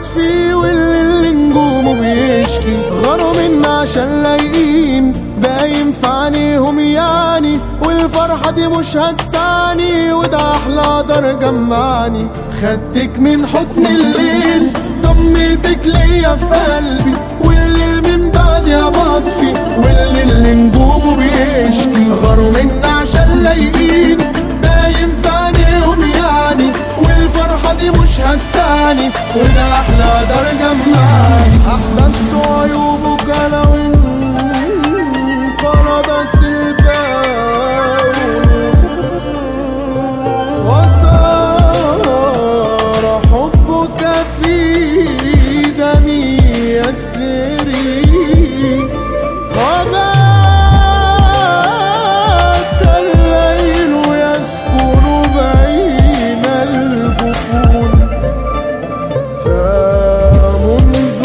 مطفي واللي اللي نجومه بيشكي غاروا منا عشان لايقين ده ينفع عينيهم يعني والفرحة دي مش هتسعني وده أحلى دار جمعني خدتك من حضن الليل ضميتك ليا في قلبي والليل من بعدها مطفي واللي اللي نجومه بيشكي غاروا منا عشان لايقين باين في عينيهم يعني والفرحة دي مش هتسعني وده أحلى دار جمعني أحببت عيوبك لو انقلبت الباب وصار حبك في دمي يسري وبات الليل يسكن بين الجفون فمنذ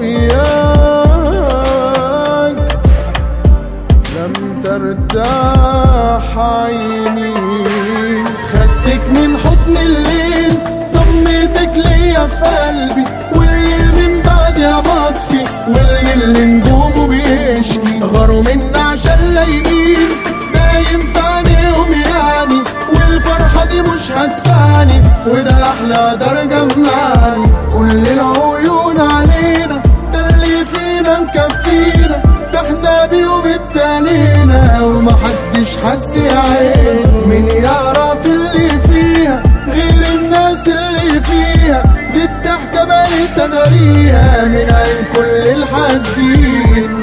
رؤياك لم ترتاح عيني خدتك من حضن الليل ضميتك ليا في قلبي والليل من بعدها مطفي والليل اللي نجومه بيشكي غاروا منا عشان لايقين باين في عينيهم يعني والفرحة دي مش هتسعني وده أحلى دار جمعني كل العيون علينا ده اللي فينا مكفينا ده احنا بيوم ابتلينا ومحدش حس يا عين مين يعرف اللي فيها غير الناس اللي فيها دي الضحكة بقيت اداريها من عين كل الحاسدين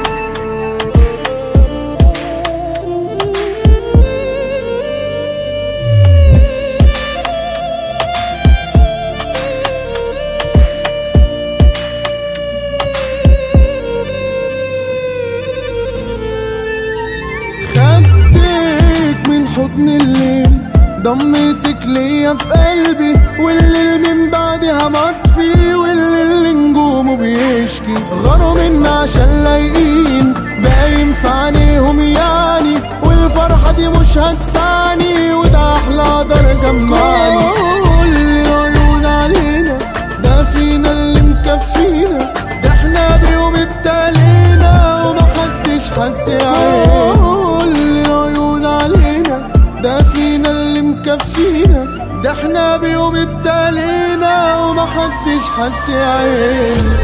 خدتك من حضن الليل ضميتك ليا في قلبي والليل من بعدها مطفي والليل نجومه بيشكي غاروا منا عشان لايقين باين في عينيهم يعني والفرحة دي مش هتسعني وده أحلى دار جمعني كل العيون علينا ده فينا اللي مكفينا ده احنا بيوم ابتلينا ومحدش حس عين كل العيون علينا ده فينا اللي مكفينا ده احنا بيوم ابتلينا ومحدش حس عين